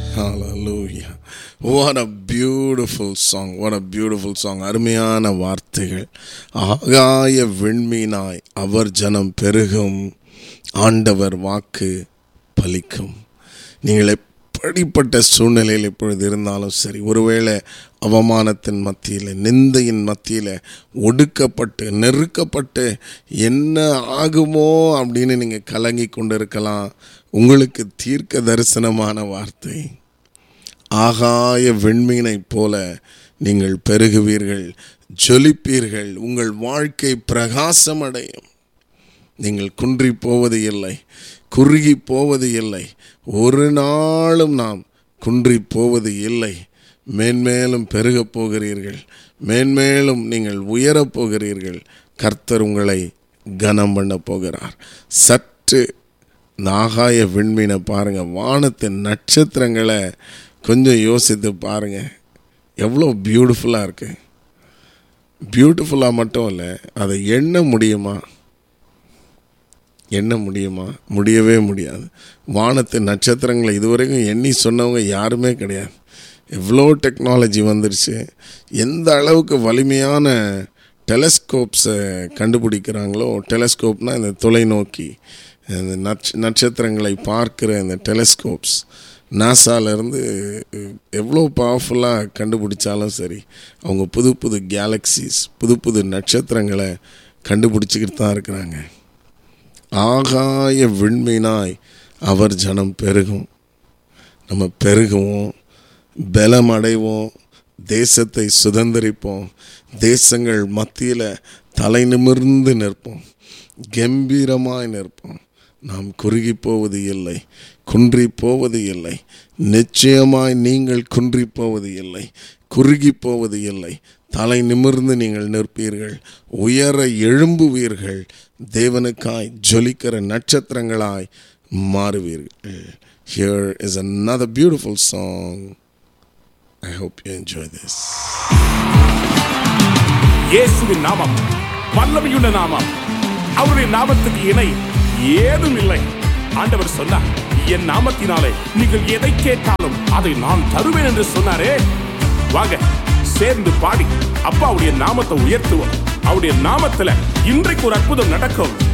Hallelujah. What a beautiful song. What a beautiful song. அருமையான வார்த்தைகள் ஆகாய விண்மீனாய் அவர் ஜனம் பெருகும் ஆண்டவர் வாக்கு பலிக்கும் நீங்கள் எப்படிப்பட்ட சூழ்நிலையில் இப்பொழுது இருந்தாலும் சரி ஒருவேளை அவமானத்தின் மத்தியில் நிந்தையின் மத்தியில் ஒடுக்கப்பட்டு நெருக்கப்பட்டு என்ன ஆகுமோ அப்படின்னு நீங்கள் கலங்கி கொண்டு இருக்கலாம் உங்களுக்கு தீர்க்க தரிசனமான வார்த்தை ஆகாய விண்மீனைப் போல நீங்கள் பெருகுவீர்கள் ஜொலிப்பீர்கள் உங்கள் வாழ்க்கை பிரகாசம் அடையும் நீங்கள் குன்றி போவது இல்லை குறுகி போவது இல்லை ஒரு நாளும் நாம் குன்றி போவது இல்லை மேன்மேலும் பெருகப் போகிறீர்கள் மேன்மேலும் நீங்கள் உயரப் போகிறீர்கள் கர்த்தர் உங்களை கனம் பண்ண போகிறார் சற்று இந்த ஆகாய விண்மீனை பாருங்கள் வானத்தின் நட்சத்திரங்களை கொஞ்சம் யோசித்து பாருங்கள் எவ்வளோ பியூட்டிஃபுல்லாக இருக்குது பியூட்டிஃபுல்லாக மட்டும் இல்லை அதை எண்ண முடியுமா எண்ண முடியுமா முடியவே முடியாது வானத்து நட்சத்திரங்களை இதுவரைக்கும் எண்ணி சொன்னவங்க யாருமே கிடையாது எவ்வளோ டெக்னாலஜி வந்துருச்சு எந்த அளவுக்கு வலிமையான டெலஸ்கோப்ஸை கண்டுபிடிக்கிறாங்களோ டெலஸ்கோப்னால் இந்த தொலைநோக்கி இந்த நட்ச நட்சத்திரங்களை பார்க்குற இந்த டெலஸ்கோப்ஸ் நாசாலேருந்து எவ்வளோ பவர்ஃபுல்லாக கண்டுபிடிச்சாலும் சரி அவங்க புது புது கேலக்சிஸ் புது புது நட்சத்திரங்களை கண்டுபிடிச்சிக்கிட்டு தான் இருக்கிறாங்க ஆகாய விண்மீனாய் அவர் ஜனம் பெருகும் நம்ம பெருகுவோம் பலம் அடைவோம் தேசத்தை சுதந்திரிப்போம் தேசங்கள் மத்தியில் தலை நிமிர்ந்து நிற்போம் கம்பீரமாய் நிற்போம் நாம் குறுகி போவது இல்லை குன்றி போவது இல்லை நிச்சயமாய் நீங்கள் குன்றி போவது இல்லை குறுகி போவது இல்லை தலை நிமிர்ந்து நீங்கள் நிற்பீர்கள் உயர எழும்புவீர்கள் தேவனுக்காய் ஜொலிக்கிற நட்சத்திரங்களாய் மாறுவீர்கள் here is another beautiful song I hope you enjoy this. இயேசுவின் நாமம் வல்லமையுள்ள நாமம் அவருடைய நாமத்துக்கு இணை ஏதும் இல்லை ஆண்டவர் சொன்னார் என் நாமத்தினாலே நீங்கள் எதை கேட்டாலும் அதை நான் தருவேன் என்று சொன்னாரே வாங்க சேர்ந்து பாடி அப்பாவுடைய நாமத்தை உயர்த்துவோம் அவருடைய நாமத்துல இன்றைக்கு ஒரு அற்புதம் நடக்கும்